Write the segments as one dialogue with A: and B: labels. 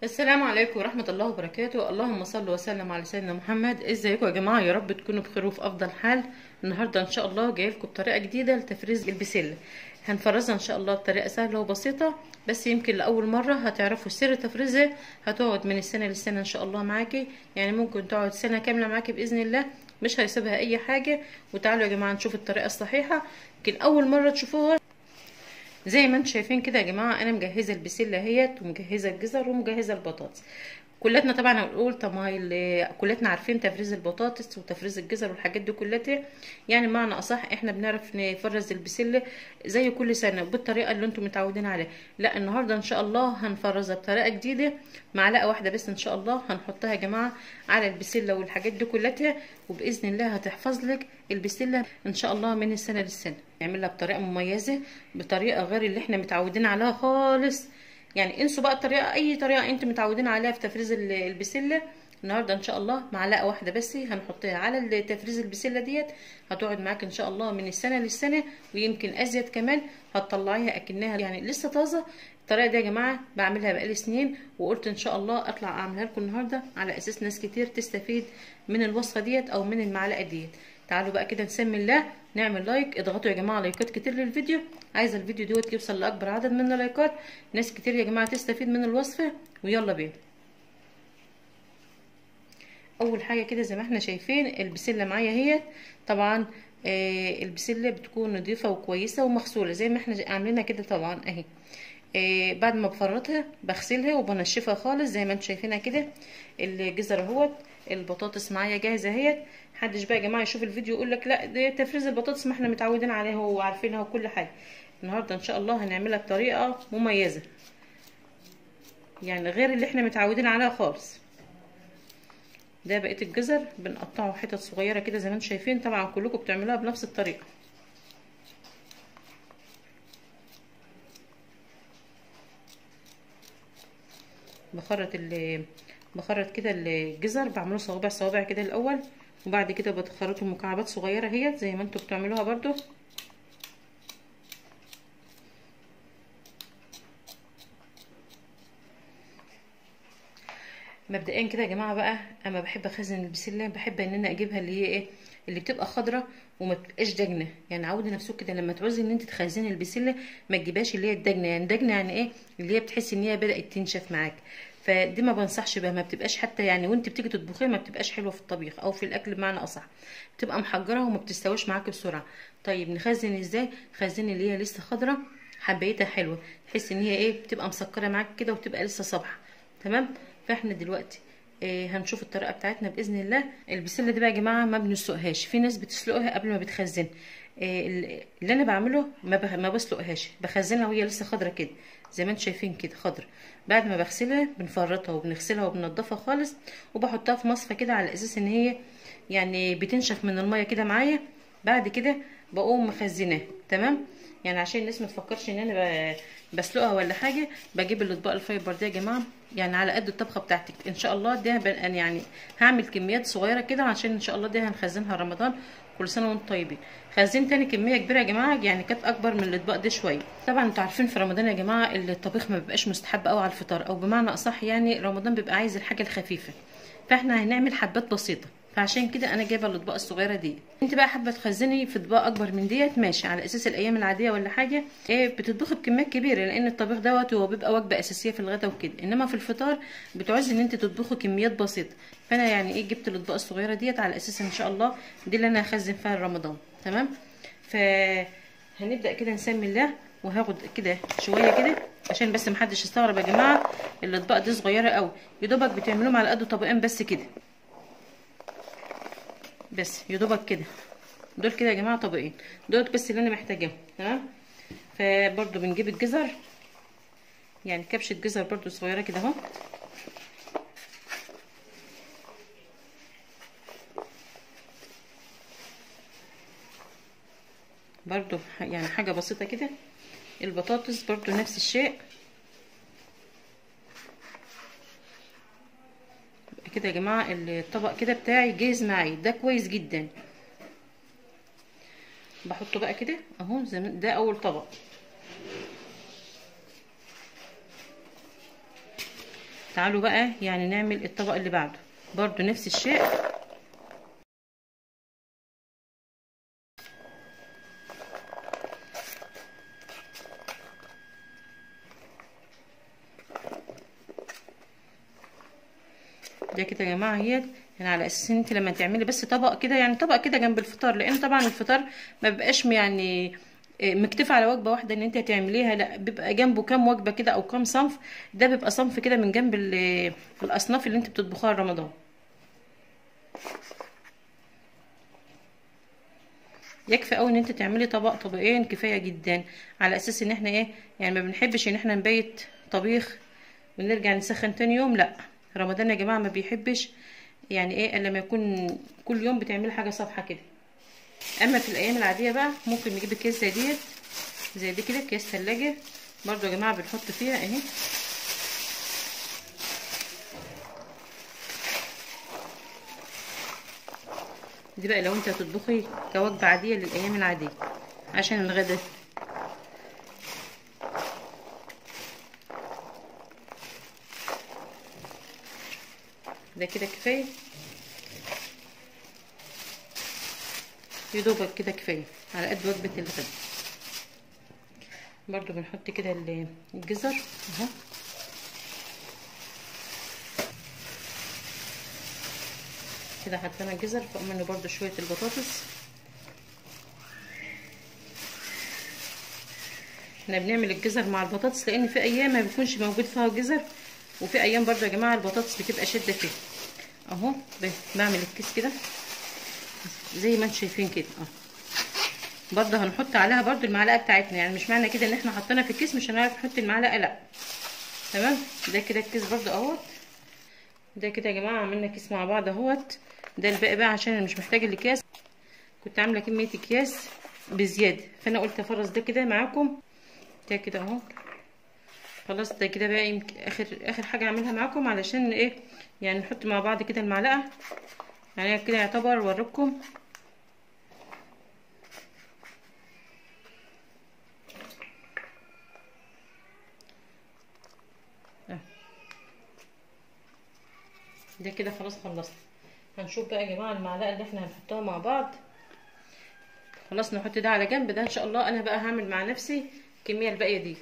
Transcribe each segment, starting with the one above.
A: السلام عليكم ورحمة الله وبركاته اللهم صل وسلم على سيدنا محمد ازيكم يا جماعة يا رب تكونوا بخير وفي افضل حال النهاردة ان شاء الله جاي لكم بطريقة جديدة لتفريز البسلة هنفرزها ان شاء الله بطريقة سهلة وبسيطة بس يمكن لأول مرة هتعرفوا سر تفريزها هتقعد من السنة للسنة ان شاء الله معاكي يعني ممكن تقعد سنة كاملة معاكي بإذن الله مش هيسيبها اي حاجة وتعالوا يا جماعة نشوف الطريقة الصحيحة يمكن اول مرة تشوفوها زي ما انتم شايفين كده يا جماعه انا مجهزه البسله اهيت ومجهزه الجزر ومجهزه البطاطس كلتنا طبعا هنقول طب ما كلتنا عارفين تفريز البطاطس وتفريز الجزر والحاجات دي كلها يعني معنى اصح احنا بنعرف نفرز البسله زي كل سنه بالطريقه اللي انتم متعودين عليها لا النهارده ان شاء الله هنفرزها بطريقه جديده معلقه واحده بس ان شاء الله هنحطها يا جماعه على البسله والحاجات دي كلها وباذن الله هتحفظ لك البسله ان شاء الله من السنه للسنه نعملها بطريقه مميزه بطريقه غير اللي احنا متعودين عليها خالص يعني انسوا بقى الطريقه اي طريقه انتم متعودين عليها في تفريز البسله النهارده ان شاء الله معلقه واحده بس هنحطها على تفريز البسله ديت هتقعد معاك ان شاء الله من السنه للسنه ويمكن ازيد كمان هتطلعيها اكنها يعني لسه طازه الطريقه دي يا جماعه بعملها بقالي سنين وقلت ان شاء الله اطلع اعملها لكم النهارده على اساس ناس كتير تستفيد من الوصفه ديت او من المعلقه ديت تعالوا بقى كده نسمي الله نعمل لايك اضغطوا يا جماعه لايكات كتير للفيديو عايزه الفيديو دوت يوصل لاكبر عدد من اللايكات ناس كتير يا جماعه تستفيد من الوصفه ويلا بينا اول حاجه كده زي ما احنا شايفين البسله معايا اهي طبعا آه البسله بتكون نظيفه وكويسه ومغسوله زي ما احنا عاملينها كده طبعا اهي آه بعد ما بفرطها بغسلها وبنشفها خالص زي ما انتم شايفينها كده الجزر اهوت البطاطس معايا جاهزه اهيت محدش بقى يا جماعه يشوف الفيديو يقول لك لا ده تفريز البطاطس ما احنا متعودين عليها وعارفينها وكل حاجه النهارده ان شاء الله هنعملها بطريقه مميزه يعني غير اللي احنا متعودين عليها خالص ده بقيه الجزر بنقطعه حتت صغيره كده زي ما انتم شايفين طبعا كلكم بتعملوها بنفس الطريقه بخرط ال بخرط كده الجزر بعمله صوابع صوابع كده الاول وبعد كده بتخرطه مكعبات صغيره اهيت زي ما انتوا بتعملوها برضو مبدئيا كده يا جماعه بقى اما بحب اخزن البسله بحب ان انا اجيبها اللي هي ايه اللي بتبقى خضره وما بتبقاش دجنه يعني عودي نفسك كده لما تعوزي ان انت تخزني البسله ما تجيبهاش اللي هي الدجنه يعني دجنه يعني ايه اللي هي بتحسي ان هي بدات تنشف معاك فدي ما بنصحش بها ما بتبقاش حتى يعني وانت بتيجي تطبخيها ما بتبقاش حلوه في الطبيخ او في الاكل بمعنى اصح بتبقى محجره وما بتستويش معاكي بسرعه طيب نخزن ازاي خزن اللي هي لسه خضره حبايتها حلوه تحس ان هي ايه بتبقى مسكره معاك كده وتبقى لسه صبحه تمام فاحنا دلوقتي إيه هنشوف الطريقه بتاعتنا باذن الله البسله دي بقى يا جماعه ما بنسلقهاش في ناس بتسلقها قبل ما بتخزن إيه اللي انا بعمله ما, ما بسلقهاش بخزنها وهي لسه خضره كده زي ما انتم شايفين كده خضره بعد ما بغسلها بنفرطها وبنغسلها وبنضفها خالص وبحطها في مصفى كده على اساس ان هي يعني بتنشف من الميه كده معايا بعد كده بقوم مخزناها تمام يعني عشان الناس ما تفكرش ان انا بسلقها ولا حاجه بجيب الاطباق الفايبر دي يا جماعه يعني على قد الطبخه بتاعتك ان شاء الله دي يعني هعمل كميات صغيره كده عشان ان شاء الله دي هنخزنها رمضان كل سنه وانتم طيبين خزين تاني كميه كبيره يا جماعه يعني كانت اكبر من الاطباق دي شويه طبعا انتوا عارفين في رمضان يا جماعه الطبيخ ما بيبقاش مستحب قوي على الفطار او بمعنى اصح يعني رمضان بيبقى عايز الحاجه الخفيفه فاحنا هنعمل حبات بسيطه فعشان كده انا جايبه الاطباق الصغيره دي انت بقى حابه تخزني في اطباق اكبر من ديت ماشي على اساس الايام العاديه ولا حاجه ايه بتطبخي بكميات كبيره لان الطبيخ دوت هو بيبقى وجبه اساسيه في الغداء وكده انما في الفطار بتعوزي ان انت تطبخي كميات بسيطه فانا يعني ايه جبت الاطباق الصغيره ديت على اساس ان شاء الله دي اللي انا هخزن فيها رمضان تمام ف هنبدا كده نسمي الله وهاخد كده شويه كده عشان بس محدش يستغرب يا جماعه الاطباق دي صغيره قوي يا دوبك بتعملوهم على قد طبقين بس كده بس يدوبك كده دول كده يا جماعه طبقين دول بس اللي انا محتاجاهم تمام فبرضو بنجيب الجزر يعني كبشه جزر برضو صغيره كده اهو برضو يعني حاجه بسيطه كده البطاطس برضو نفس الشيء كده يا جماعه الطبق كده بتاعي جاهز معايا ده كويس جدا بحطه بقى كده اهو زي ده اول طبق تعالوا بقى يعني نعمل الطبق اللي بعده برضو نفس الشيء ده كده يا جماعه اهيت يعني على اساس ان انت لما تعملي بس طبق كده يعني طبق كده جنب الفطار لان طبعا الفطار ما بيبقاش يعني مكتفى على وجبه واحده ان انت هتعمليها لا بيبقى جنبه كام وجبه كده او كام صنف ده بيبقى صنف كده من جنب الاصناف اللي انت بتطبخوها رمضان يكفي قوي ان انت تعملي طبق طبقين كفايه جدا على اساس ان احنا ايه يعني ما بنحبش ان احنا نبيت طبيخ ونرجع نسخن تاني يوم لا رمضان يا جماعه ما بيحبش يعني ايه الا لما يكون كل يوم بتعملي حاجه صبحه كده اما في الايام العاديه بقى ممكن نجيب اكياس زي ديت زي دي كده اكياس ثلاجه برضو يا جماعه بنحط فيها اهي دي بقى لو انت هتطبخي كوجبه عاديه للايام العاديه عشان الغدا ده كده كفايه يدوبك كده كفايه على قد وجبه الغدا برضو بنحط كده الجزر اهو كده حطينا الجزر فوق منه برضو شويه البطاطس احنا بنعمل الجزر مع البطاطس لان في ايام ما بيكونش موجود فيها جزر وفي ايام برضو يا جماعه البطاطس بتبقى شده فيه اهو بعمل الكيس كده زي ما انتم شايفين كده اه برضه هنحط عليها برضه المعلقه بتاعتنا يعني مش معنى كده ان احنا حطينا في الكيس مش هنعرف نحط المعلقه لا تمام ده كده الكيس برضه اهوت ده كده يا جماعه عملنا كيس مع بعض اهوت ده الباقي بقى عشان انا مش محتاجه الاكياس كنت عامله كميه اكياس بزياده فانا قلت افرز ده كده معاكم ده كده اهو خلاص ده كده بقى يمكن اخر اخر حاجه اعملها معاكم علشان ايه يعني نحط مع بعض كده المعلقه يعني كده يعتبر اوريكم ده كده خلاص خلصنا هنشوف بقى يا جماعه المعلقه اللي احنا هنحطها مع بعض خلاص نحط ده على جنب ده ان شاء الله انا بقى هعمل مع نفسي الكميه الباقيه ديت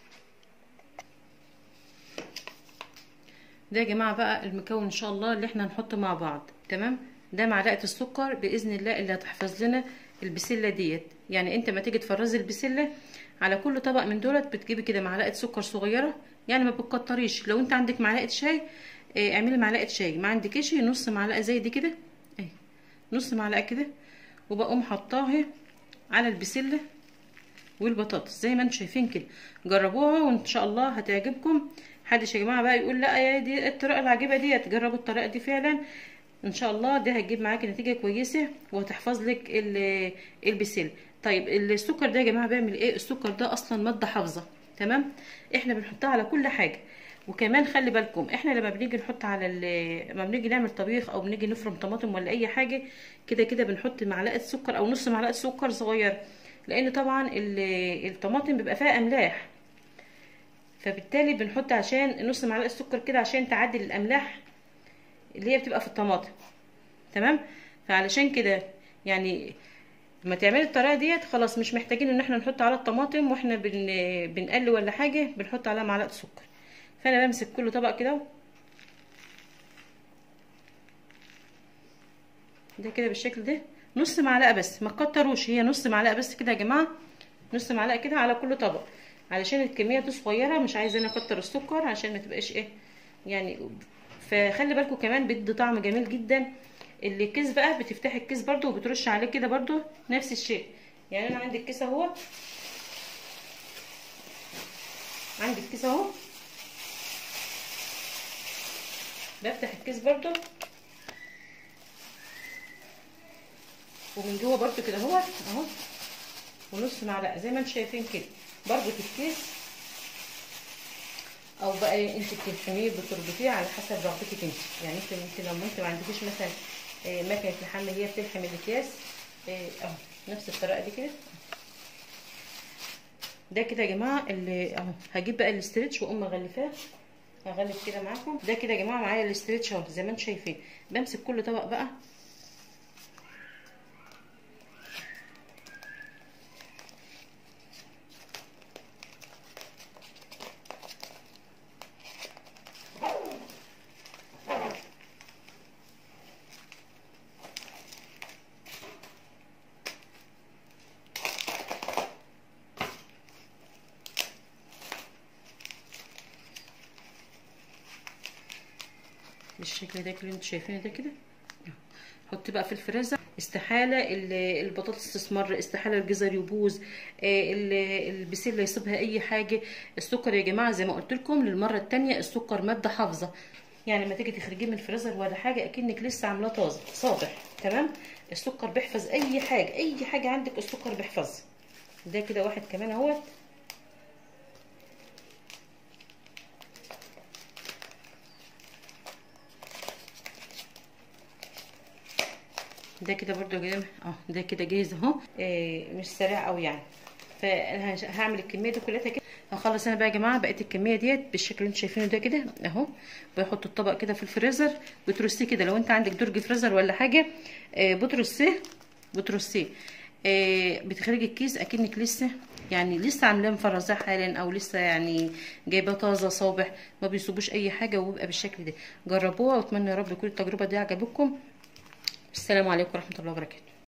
A: ده يا جماعه بقى المكون ان شاء الله اللي احنا هنحطه مع بعض تمام ده معلقه السكر باذن الله اللي هتحفظ لنا البسله ديت يعني انت ما تيجي تفرزي البسله على كل طبق من دولت بتجيبي كده معلقه سكر صغيره يعني ما بتكتريش لو انت عندك معلقه شاي اه اعملي معلقه شاي ما عندكيش نص معلقه زي دي كده اهي نص معلقه كده وبقوم حطاها على البسله والبطاطس زي ما انتم شايفين كده جربوها وان شاء الله هتعجبكم محدش يا جماعه بقى يقول لا يا دي الطريقه العجيبه دي تجربوا الطريقه دي فعلا ان شاء الله ده هتجيب معاكي نتيجه كويسه وهتحفظ لك البسله طيب السكر ده يا جماعه بيعمل ايه السكر ده اصلا ماده حافظه تمام احنا بنحطها على كل حاجه وكمان خلي بالكم احنا لما بنيجي نحط على لما بنيجي نعمل طبيخ او بنيجي نفرم طماطم ولا اي حاجه كده كده بنحط معلقه سكر او نص معلقه سكر صغير لان طبعا الطماطم بيبقى فيها املاح فبالتالي بنحط عشان نص معلقه سكر كده عشان تعدل الاملاح اللي هي بتبقى في الطماطم تمام فعلشان كده يعني لما تعملي الطريقه ديت خلاص مش محتاجين ان احنا نحط على الطماطم واحنا بن بنقلي ولا حاجه بنحط عليها معلقه سكر فانا بمسك كل طبق كده ده كده بالشكل ده نص معلقه بس ما تكتروش هي نص معلقه بس كده يا جماعه نص معلقه كده على كل طبق علشان الكميه دي صغيره مش عايزه انا اكتر السكر عشان ما تبقاش ايه يعني فخلي بالكم كمان بيدي طعم جميل جدا اللي الكيس بقى بتفتحي الكيس برده وبترش عليه كده برده نفس الشيء يعني انا عندي الكيس اهو عندي الكيس اهو بفتح الكيس برده ومن جوه برده كده اهو اهو ونص معلقه زي ما انتم شايفين كده بربط الكيس او بقى انت بتلحميه بتربطيه على حسب رغبتك انت يعني انت ممكن لو انت ما عندكيش مثلا مكنه لحم اللي هي بتلحم الاكياس اهو نفس الطريقه دي كده ده كده يا جماعه اللي اهو هجيب بقى الاسترتش واقوم مغلفاه هغلف كده معاكم ده كده يا جماعه معايا الاستريتش اهو زي ما انتم شايفين بمسك كل طبق بقى بالشكل ده اللي انتوا شايفينه ده كده حط بقى في الفريزر استحاله البطاطس تسمر استحاله الجزر يبوظ البسله يصيبها اي حاجه السكر يا جماعه زي ما قلت لكم للمره الثانيه السكر ماده حافظه يعني لما تيجي تخرجيه من الفريزر ولا حاجه اكنك لسه عاملاه طازه صابح تمام السكر بيحفظ اي حاجه اي حاجه عندك السكر بيحفظها ده كده واحد كمان اهوت ده كده برضو يا جماعه اه ده كده جاهز اهو آه مش سريع قوي يعني فانا هعمل الكميه دي كلها كده هخلص انا بقى يا جماعه بقيت الكميه ديت بالشكل اللي انتوا شايفينه ده كده اهو بحط الطبق كده في الفريزر بترصيه كده لو انت عندك درج فريزر ولا حاجه آه بترصيه بترصيه آه بتخرجي الكيس اكنك لسه يعني لسه عاملاه مفرزاه حالا او لسه يعني جايباه طازه صابح ما بيصيبوش اي حاجه وبيبقى بالشكل ده جربوها واتمنى يا رب يكون التجربه دي عجبتكم السلام عليكم ورحمه الله وبركاته